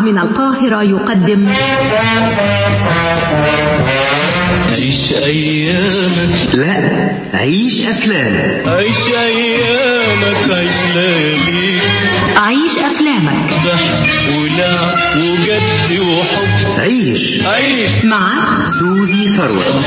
من القاهرة يقدم عيش أيامك لا عيش أفلام عيش أيامك عيش لياليك عيش أفلامك ضحك ولعب وجد وحب عيش عيش مع سوزي ثروت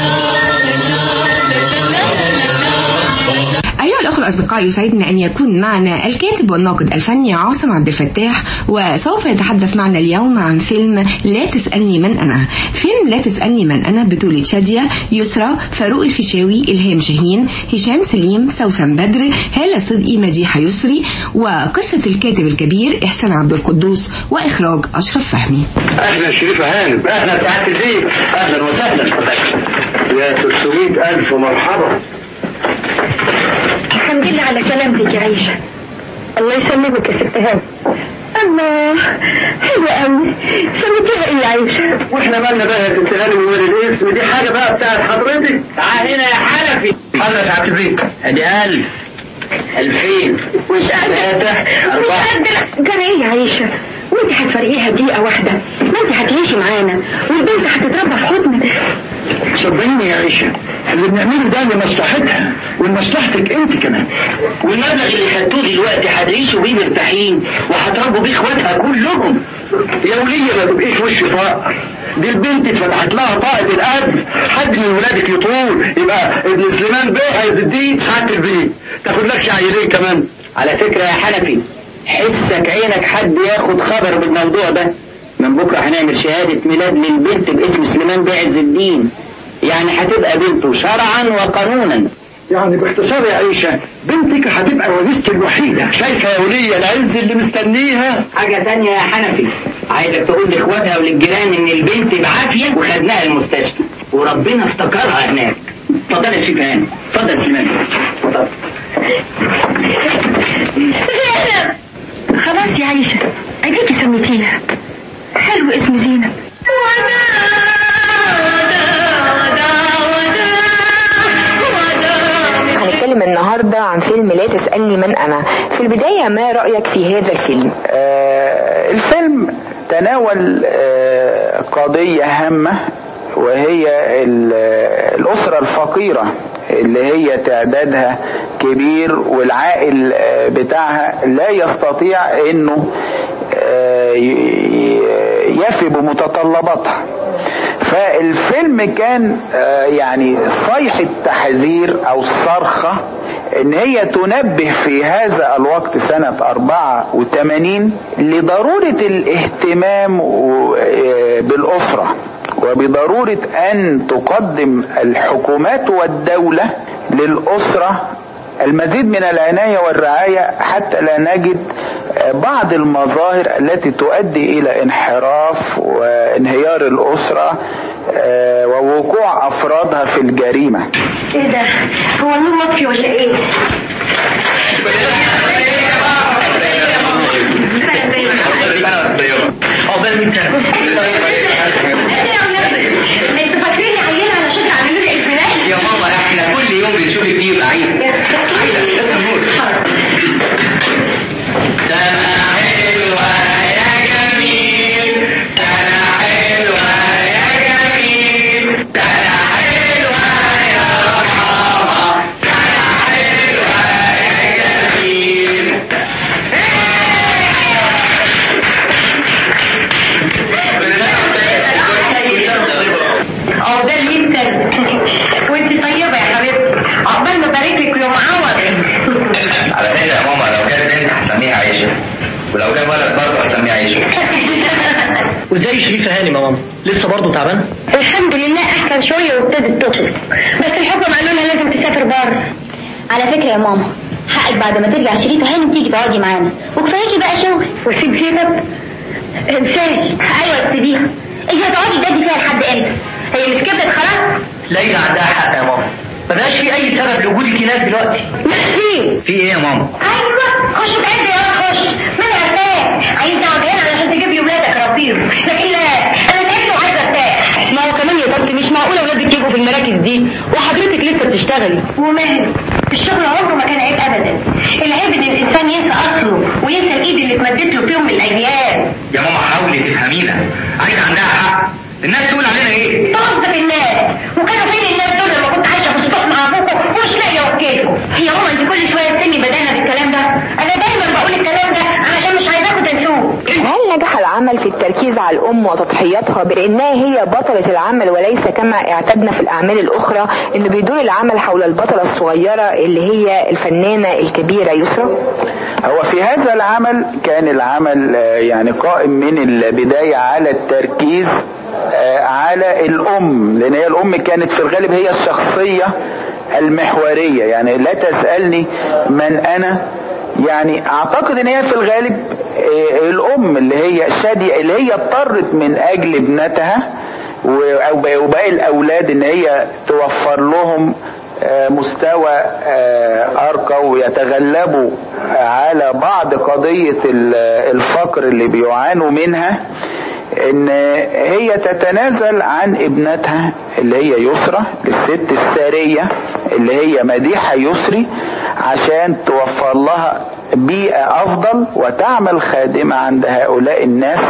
أيها الأخوة الأصدقاء يسعدنا أن يكون معنا الكاتب والناقد الفني عاصم عبد الفتاح وسوف يتحدث معنا اليوم عن فيلم لا تسألني من أنا فيلم لا تسألني من أنا بطولة شادية يسرى فاروق الفيشاوي إلهام شاهين هشام سليم سوسن بدر هالة صدقي مديحة يسري وقصة الكاتب الكبير إحسان عبد القدوس وإخراج أشرف فهمي اهلا شريفة هانم اهلا سعادة البيت اهلا وسهلا يا 300 الف مرحبا الحمد لله على سلامتك يا عيشة الله يسلمك يا ست هانم الله حلوة قوي سميتيها ايه يا عيشة واحنا مالنا بقى يا ست هانم ومال الاسم دي حاجة بقى بتاعت حضرتك تعال هنا يا حنفي حاضر سعادة البيت ادي الف الفين مش قادرة ثلاثة مش أربعة قادرة جرى ايه يا عيشة وانت هتفرقيها دقيقة واحدة ما انت هتعيشي معانا والبنت هتتربى في حضنك صدقيني يا عيشة اللي بنعمله ده لمصلحتها ولمصلحتك انت كمان والمبلغ اللي خدتوه دلوقتي هتعيشوا بيه مرتاحين وهتربوا بيه اخواتها كلهم يا ولية ما تبقيش وش طاق دي البنت اتفتحت لها طاقة القلب حد من ولادك يطول يبقى ابن سليمان بيه عايز الدين سعادة البيت تاخد لك عيلين كمان على فكرة يا حنفي حسك عينك حد ياخد خبر بالموضوع ده من بكرة هنعمل شهادة ميلاد للبنت باسم سليمان بيه عز الدين يعني هتبقى بنته شرعا وقانونا يعني باختصار يا عيشة بنتك هتبقى ورثتي الوحيدة شايفة يا ولية العز اللي مستنيها حاجة تانية يا حنفي عايزك تقول لاخواتها وللجيران ان البنت بعافية وخدناها المستشفى وربنا افتكرها هناك اتفضل يا شيخ هاني اتفضل يا سليمان اتفضل زينب خلاص يا عيشة اديكي سميتيها حلو اسم زينب هنتكلم النهاردة عن فيلم لا تسألني من أنا في البداية ما رأيك في هذا الفيلم آه، الفيلم تناول آه، قضية هامة وهي ال- الأسرة الفقيرة اللي هي تعدادها كبير والعائل آه، بتاعها لا يستطيع انه آه، ي- يفي بمتطلباتها فالفيلم كان آه، يعني صيحة تحذير او صرخة ان هي تنبه في هذا الوقت سنة 84 لضرورة الاهتمام و- آه، بالاسرة وبضرورة ان تقدم الحكومات والدولة للاسرة المزيد من العناية والرعاية حتى لا نجد بعض المظاهر التي تؤدي إلى انحراف وانهيار الأسرة آه، ووقوع أفرادها في الجريمة ايه ده هو النور مطفي ولا ايه انتوا فاكرين عينة على شجع عملوا لي الفراش يا ماما احنا كل يوم بنشوفك فيه يبقى عيد عيدة لازم نقول سنة حلوة يا جميل سنة حلوة يا جميل سنة حلوة يا رحمة سنة حلوة يا جميل اه ده اللي انت وانت طيبة يا حبيبتي عقبال ما بارك لك يوم عوض على فكرة يا ماما لو كانت بنت هسميها عيشة ولو كان ولد برضه هسميه عيشة وازاي شريفة هانم يا ماما لسه برضه تعبان الحمد لله احسن شوية وابتدت تخرج بس الحكم قالوا لها لازم تسافر بره على فكرة يا ماما حقك بعد ما ترجع شريفة هانم تيجي تقعدي معانا وكفاياكي بقى شغل واسيب زينب ازاي ايوه تسيبيها انت هتقعدي تجدي فيها لحد امتى هي مش كبرت خلاص ليلى عندها حق يا ماما ما بقاش في اي سبب لوجودك هناك دلوقتي مش فيه في ايه يا ماما؟ ايوه خش تعد يا واد خش ما انا ارتاح عايز اقعد هنا علشان تجيب لي ولادك ربيهم لكن لا انا تعبت وعايزه ارتاح ما هو كمان يا طنط مش معقوله ولادك يجوا في المراكز دي وحضرتك لسه بتشتغلي وماله الشغل عمره ما كان عيب ابدا العيب ان الانسان ينسى اصله وينسى الايد اللي اتمدت له في يوم من الايام يا ماما حاولي تفهمينا عايزة عندها حق الناس تقول علينا ايه قصدك الناس وكانوا فين الناس دول لما كنت عايشه في السطح مع ابوكم ومش لاقيه اوكلكم هي ماما انت كل شويه تسمي بدانا بالكلام ده انا دايما بقول الكلام ده علشان مش عايزاكم تنسوه هل نجح العمل في التركيز على الأم وتضحياتها بأنها هي بطلة العمل وليس كما اعتدنا في الأعمال الأخرى أنه بيدور العمل حول البطلة الصغيرة اللي هي الفنانة الكبيرة يسرى؟ هو في هذا العمل كان العمل آه، يعني قائم من البداية على التركيز آه، على الأم لأن هي الأم كانت في الغالب هي الشخصية المحورية يعني لا تسألني من أنا يعني أعتقد أن هي في الغالب آه، الأم اللي هي شادية اللي هي اضطرت من أجل ابنتها و- أو وباقي الأولاد أن هي توفر لهم آه، مستوى آه، أرقى ويتغلبوا على بعض قضية ال- الفقر اللي بيعانوا منها ان هي تتنازل عن ابنتها اللي هي يسرى للست السارية اللي هي مديحة يسري عشان توفر لها بيئة افضل وتعمل خادمة عند هؤلاء الناس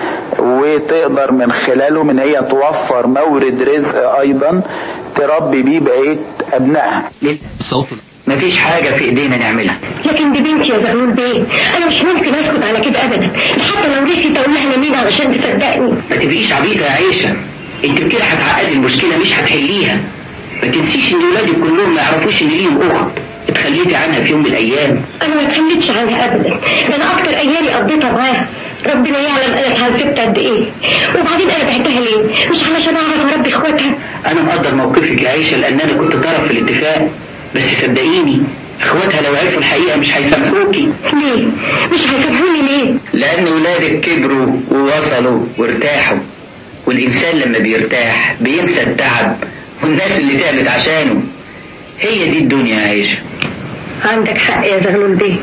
وتقدر من خلالهم ان هي توفر مورد رزق ايضا تربي بيه بقية ابنائها صوت مفيش حاجة في ايدينا نعملها لكن دي بنتي يا زغلول بيه انا مش ممكن اسكت على كده ابدا حتى لو نسيت اقول لها انا مين علشان تصدقني ما تبقيش عبيطة يا عيشة انت كده هتعقدي المشكلة مش هتحليها ما تنسيش ان ولادك كلهم ما يعرفوش ان ليهم اخت اتخليتي عنها في يوم من الايام انا ما اتخليتش عنها ابدا ده انا اكتر ايامي قضيتها معاها ربنا يعلم انا اتعذبت قد ايه وبعدين انا بعتها ليه مش علشان اعرف اربي اخواتها انا مقدر موقفك يا عيشة لان انا كنت طرف في الاتفاق بس صدقيني اخواتها لو عرفوا الحقيقة مش هيسامحوكي ليه مش هيسامحوني ليه لان ولادك كبروا ووصلوا وارتاحوا والانسان لما بيرتاح بينسى التعب والناس اللي تعبت عشانه هي دي الدنيا يا عيشة عندك حق يا زغلول بيه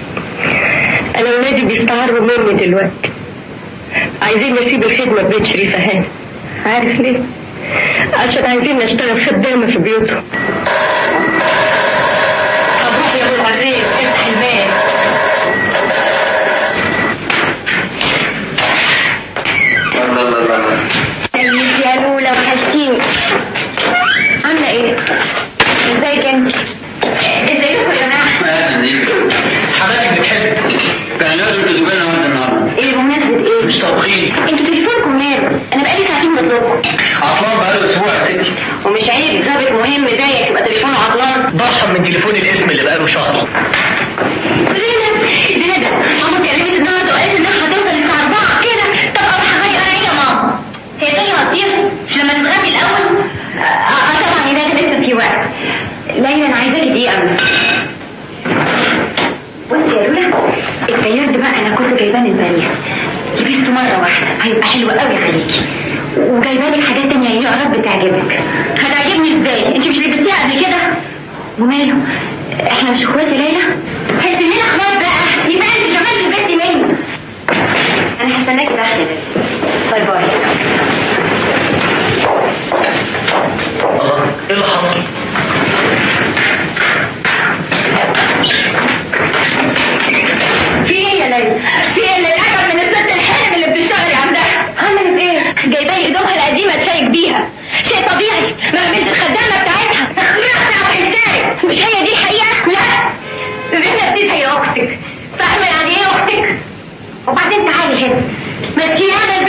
انا ولادي بيستعروا مني دلوقتي عايزين نسيب الخدمة في بيت شريفة هاني عارف ليه عشان عايزين نشتغل خدامة في بيوتهم أبوك يا أبو العريس افتح الباب أيوة يا لولا وحشتيني عاملة ايه؟ ازيك انت؟ ازيكم يا جماعة؟ حضرتك بتحب كان لازم تجيب لنا ورد النهارده ايه بمناسبة ايه؟ مش طبخين انتوا تليفونكم ماله؟ انا بقالي ساعتين بطلبكم عطلان بقاله اسبوع يا ستي ومش عيب ظابط مهم زيك يبقى تليفونه عطلان ضخم من تليفون الاسم اللي بقاله شهر زينب زينب ماما كلمت النهارده وقالت انها هتوصل الساعة 4 كده طب اروح اغير ايه يا ماما؟ هي تاني هتطير مش لما تتغني الاول؟ اه آه، طبعا يا لازم لسه في وقت ليلى انا عايزاكي دقيقة بس بصي يا لولا التيار ده بقى انا كنت جايباه من باريس لبسته مرة واحدة هيبقى حلو قوي يا خليكي وجايبه لك حاجات تانية يا رب بتعجبك هتعجبني ازاي؟ انت مش لبستيها قبل كده؟ وماله؟ احنا مش اخوات يا ليلى؟ حس اننا اخوات بقى يبقى انت كمان لبستي مني انا هستناكي تحت باي باي الله ايه اللي حصل؟ في ايه يا ليلى؟ في ايه اللي العجب من الست الحلم اللي بتشتغلي عندها؟ عملت ايه؟ جايبه لي هدومها القديمه تشيك بيها شيء طبيعي ما بنت الخدامه بتاعتها اخلاقها وحسابك مش هي دي الحقيقه؟ لا زينب دي هي اختك فاهمه يعني ايه اختك؟ وبعدين تعالي هنا ما انتي انا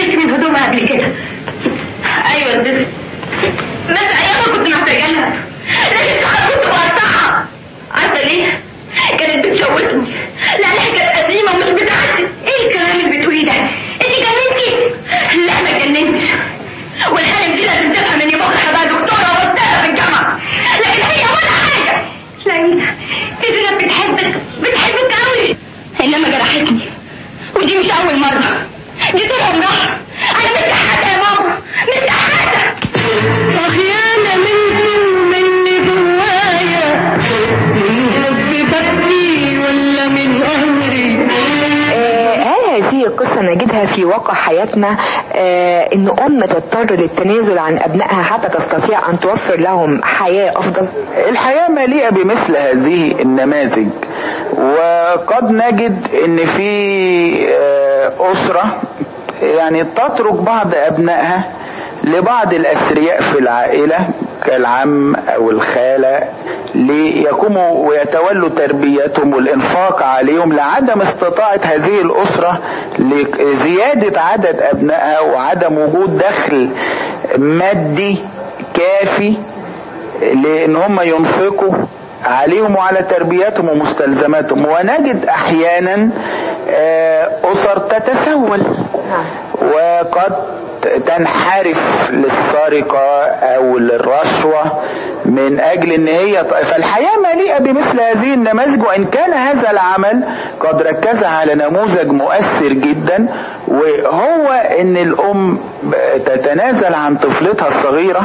في واقع حياتنا آه، ان ام تضطر للتنازل عن ابنائها حتى تستطيع ان توفر لهم حياة افضل الحياة مليئة بمثل هذه النماذج وقد نجد ان في آه، اسرة يعني تترك بعض ابنائها لبعض الاثرياء في العائلة كالعم او الخالة ليقوموا ويتولوا تربيتهم والانفاق عليهم لعدم استطاعة هذه الاسرة لزيادة عدد ابنائها وعدم وجود دخل مادي كافي لان هم ينفقوا عليهم وعلى تربيتهم ومستلزماتهم ونجد احيانا آه، اسر تتسول وقد تنحرف للسرقة او للرشوة من اجل ان هي فالحياة مليئة بمثل هذه النماذج وان كان هذا العمل قد ركز على نموذج مؤثر جدا وهو ان الام تتنازل عن طفلتها الصغيرة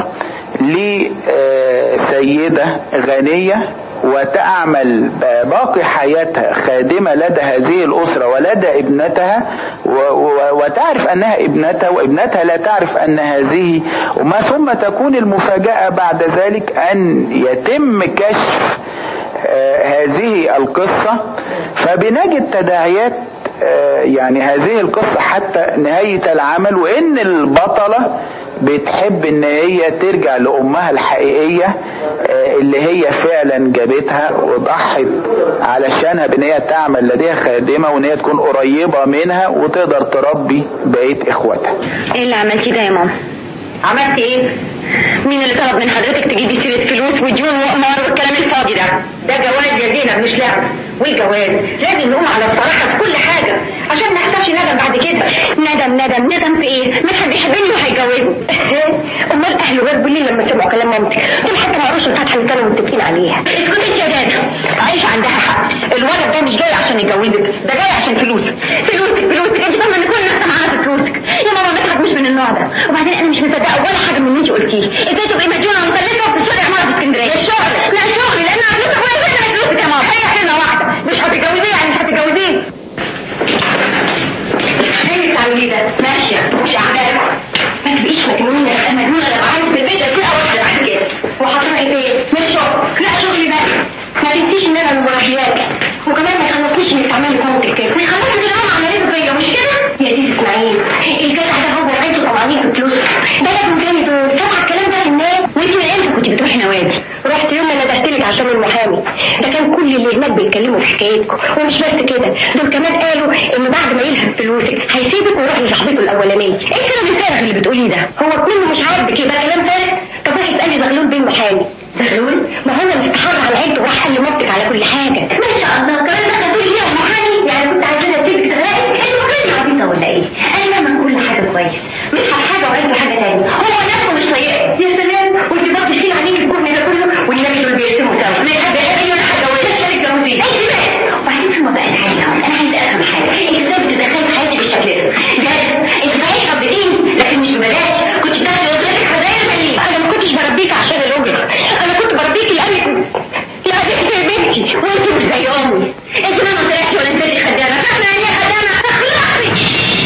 لسيدة غنية وتعمل باقي حياتها خادمة لدى هذه الأسرة ولدى ابنتها و- و- وتعرف أنها ابنتها وابنتها لا تعرف أن هذه وما ثم تكون المفاجأة بعد ذلك أن يتم كشف آه، هذه القصة فبنجد تداعيات آه، يعني هذه القصة حتى نهاية العمل وإن البطلة بتحب ان هي ترجع لامها الحقيقية آه، اللي هي فعلا جابتها وضحت علشانها بان هي تعمل لديها خادمة وان هي تكون قريبة منها وتقدر تربي بقية اخواتها ايه اللي عملتيه ده يا ماما عملت ايه مين اللي طلب من حضرتك تجيبي سيرة فلوس وديون وقمار والكلام الفاضي ده ده جواز يا زينب مش لعب والجواز لازم نقوم على الصراحة في كل حاجة عشان ما يحصلش ندم بعد كده ندم ندم ندم في ايه مدحت بيحبني وهيتجوزني امال اهله غير بالليل لما سمعوا كلام مامتك دول حتى ما قروش الفتحة اللي كانوا متفقين عليها اسكتي انت يا دادا عايشة عندها حق الولد ده مش جاي عشان يتجوزك ده جاي عشان فلوسك فلوسك فلوسك انت فاهمه ان كل الناس معانا في فلوسك يا ماما مدحت مش من النوع ده وبعدين انا مش مصدقه ولا حاجه من اللي انت قلتيه ازاي تبقي مديونه ومكلفه وبتشتغلي عماره في اسكندريه الشغل لا شغلي لان انا فلوسك ولا فين فلوسك يا ماما هي كلمه واحده مش هتتجوزيه يعني مش هتتجوزيه ايه التعويل ده ماشيه مش عجبك ما تبقيش مجنونه مجنونه لما عايز في البيت كده واحده بعد كده وهتروحي فين مش شغل لا شغلي بقى ما تنسيش ان انا من مربياتك وكمان ما تخلصنيش انك تعملي كونتك كده ما يخلصك اللي هم عملته فيا مش كده يا سيدي اسماعيل الجدع ده هو عايزه طمعانين في فلوس ده لازم تاني دول سامعه الكلام ده للناس وانت من امتى كنت بتروحي نوادي رحت يوم ما ندهتلك عشان المحامي ده كان كل اللي هناك بيتكلموا في حكايتكم ومش بس كده دول كمان قالوا ان بعد ما يلهب فلوسك هيسيبك ويروح لصاحبته الاولانيه ايه الكلام الفارغ اللي بتقوليه ده هو كله مش عاجبك يبقى كلام فارغ طب روحي اسالي زغلول بين محامي زغلول ما هو انا مستحر على عيلته وراح قال لمامتك على كل حاجه ما شاء الله كمان ده خدوا لي اياها محامي يعني كنت عايزاها اسيبك تغرقي انت فاكرني عبيطه ولا ايه انا فاهمه كل حاجه كويس مدحت حاجه وعيلته حاجه تانية هو نفسه مش طايقك يا سلام وانت برضه شيل عليك الكم ده كله والنبي دول بيرسموا سوا ما يحب يحب انا هتجوزك عشان تتجوزي انت بقى وبعدين ثم بقى الحاجه انا عايزه افهم حاجه انت ازاي بتتدخلي في حياتي بالشكل ده جد انت صحيح حبيتيني لكن مش ببلاش كنت بتاخدي وظيفتك هدايا مليئه انا ما كنتش بربيك عشان الاجره انا كنت بربيك لانك لانك زي بنتي وانت مش زي امي انت ما طلعتش ولا نزلتي خدامه فاهمه يعني ايه خدامه اخلاقي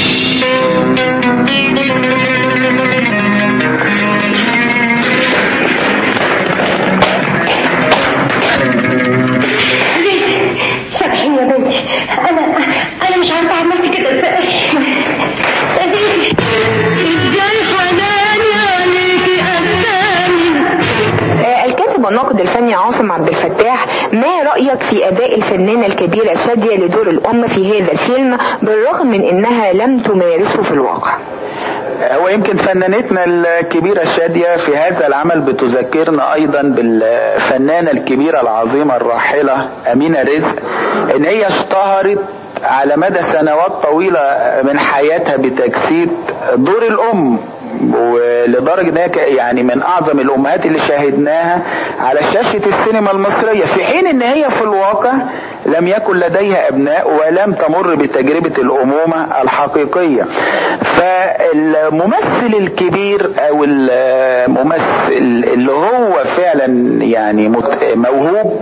زيزي سامحيني يا بنتي انا انا مش عارفه عملت كده ازاي يا زيزي ازاي حناني عليكي قدامي آه، الكاتب والناقد الفني عاصم عبد الفتاح ما رأيك في أداء الفنانة الكبيرة شادية لدور الأم في هذا الفيلم بالرغم من أنها لم تمارسه في الواقع هو يمكن فنانتنا الكبيرة شادية في هذا العمل بتذكرنا ايضا بالفنانة الكبيرة العظيمة الراحلة امينة رزق ان هي اشتهرت على مدى سنوات طويلة من حياتها بتجسيد دور الام ولدرجة ان هي ك- يعني من اعظم الامهات اللي شاهدناها على شاشة السينما المصرية في حين ان هي في الواقع لم يكن لديها ابناء ولم تمر بتجربة الامومة الحقيقية فالممثل الكبير او الممثل اللي هو فعلا يعني مت- موهوب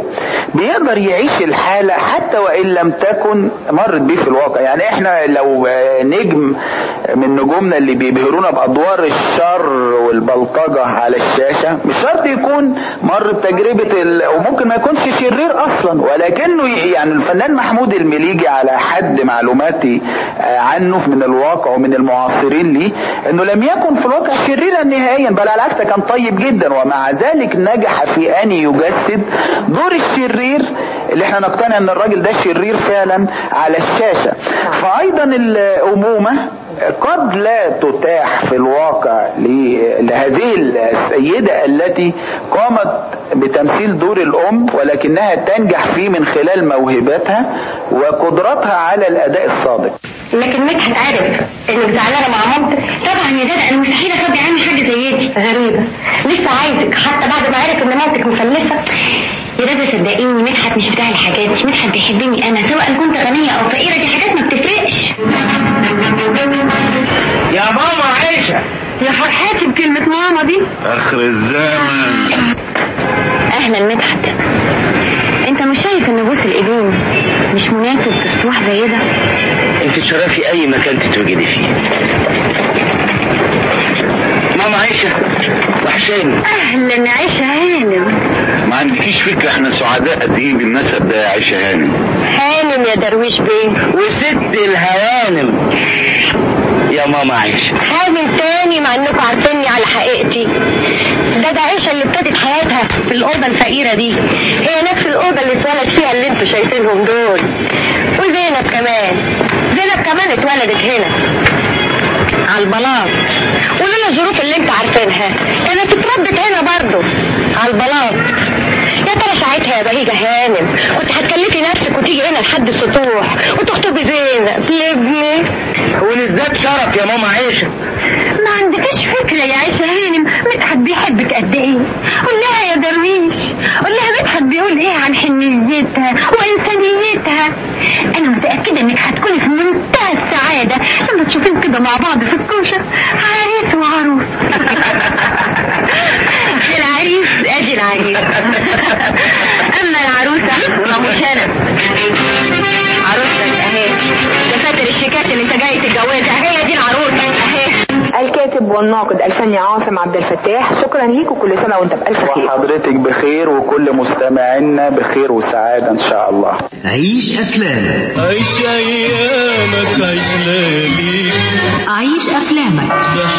بيقدر يعيش الحالة حتى وإن لم تكن مرت بيه في الواقع يعني احنا لو آه، نجم من نجومنا اللي بيبهرونا بأدوار الشر والبلطجة على الشاشة مش شرط يكون مر بتجربة ال... وممكن ما يكونش شرير أصلا ولكنه ي- يعني الفنان محمود المليجي على حد معلوماتي آه، عنه من الواقع ومن المعاصرين ليه انه لم يكن في الواقع شريرا نهائيا بل على العكس ده كان طيب جدا ومع ذلك نجح في ان يجسد دور الشرير اللي احنا نقتنع ان الراجل ده شرير فعلا على الشاشة فايضا الامومة قد لا تتاح في الواقع ل- لهذه السيدة التي قامت بتمثيل دور الأم ولكنها تنجح فيه من خلال موهبتها وقدرتها على الأداء الصادق لكن مدحت عارف انك زعلانه مع مامتك طبعا يا دادا انا مستحيل اخبي عني حاجه زي دي غريبه لسه عايزك حتى بعد ما عرف ان مامتك مفلسه يا دادا صدقيني مدحت مش بتاع الحاجات دي مدحت بيحبني انا سواء كنت غنيه او فقيره دي حاجات ما بتفرقش يا ماما عايشة يا فرحاتي بكلمه ماما دي اخر الزمن اهلا مدحت انت مش شايف ان بوس الايدين مش مناسب في سطوح زي ده انت تشرفي اي مكان تتوجدي فيه ماما عايشة وحشاني اهلا عيشه هانم ما عندكيش فكرة احنا سعداء قد ايه بالنسب ده يا عيشة هانم هانم يا درويش بيه وست الهوانم يا ماما عايشة هانم تاني مع انكم عارفيني على حقيقتي ده ده عيشة اللي ابتدت حياتها في الأوضة الفقيرة دي هي نفس الأوضة اللي اتولد فيها اللي انتوا شايفينهم دول وزينب كمان زينب كمان اتولدت هنا على البلاط ولولا الظروف اللي انتوا عارفينها كانت اتربت هنا برضه على البلاط يا ترى ساعتها يا بهيجة هانم كنت هتكلفي نفسك وتيجي هنا لحد السطوح وتخطبي زينب لابني ونزداد شرف يا ماما عايشة ما عندكش فكرة يا عيشة هانم مدحت بيحبك قد ايه قول لها يا درويش قول لها مدحت بيقول ايه عن حنيتها وانسانيتها انا متأكدة انك هتكوني في منتهى السعادة لما تشوفين كده مع بعض في الكوشة عريس وعروس العريس ادي العريس اما العروسة فمش انا عروستك اهي دفاتر الشيكات اللي انت جاي تتجوزها هي دي العروسة اهي الكاتب والناقد الفني عاصم عبد الفتاح شكرا ليك وكل سنة وانت بألف خير وحضرتك بخير وكل مستمعينا بخير وسعادة إن شاء الله عيش أفلام عيش ايامك عيش لياليك عيش أفلامك